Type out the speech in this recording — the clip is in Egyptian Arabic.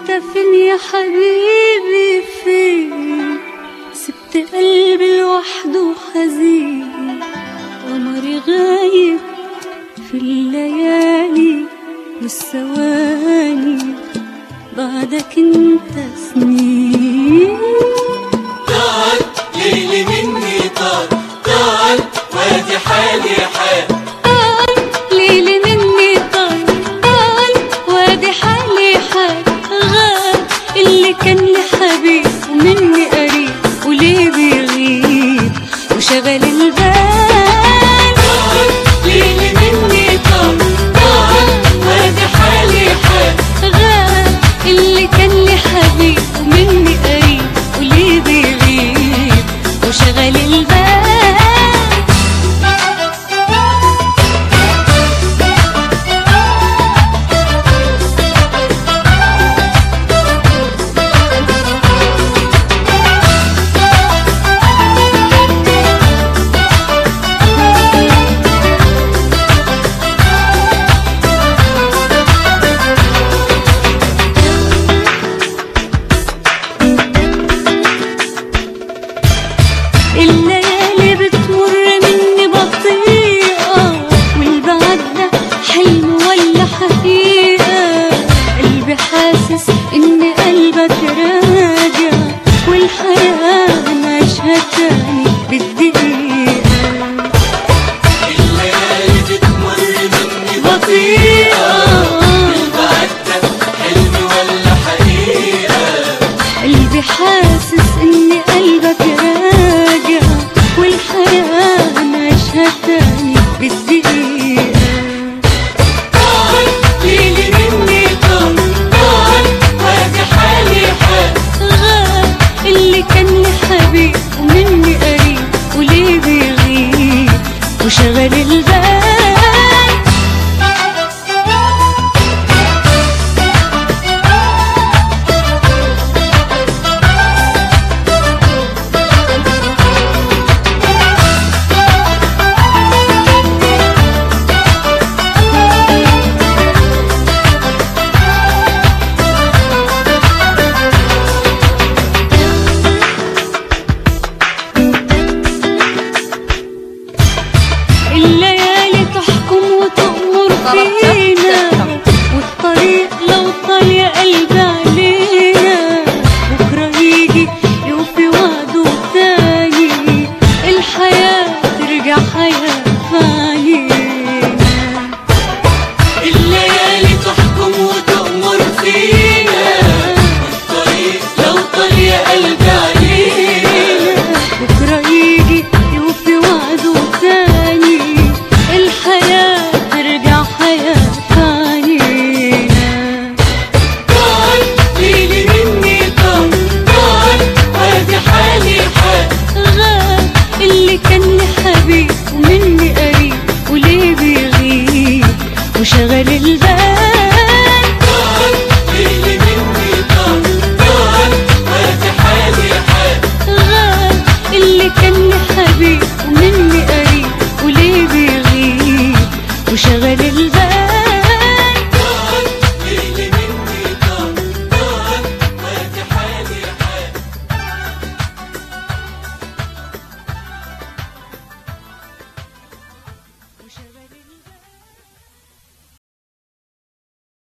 فين يا حبيبي فين سبت قلبي لوحده حزين قمري غايب في الليالي والثواني بعدك انت سنين طال ليلي مني طال طال وادي حالي حال طال ليلي مني طال طال وادي حالي حال غاب اللي كان لي حبيب ومني قريب وليه بيغيب وشغل البال طال ليلي مني طال طال وادي حالي حال غاب اللي كان لي حبيب ومني قريب وليه بيغيب وشغل البال الليالي بتمر مني بطيئة والبعد ده حلم ولا حقيقة قلبي حاسس إن قلبك راجع والحياة نعيشها تاني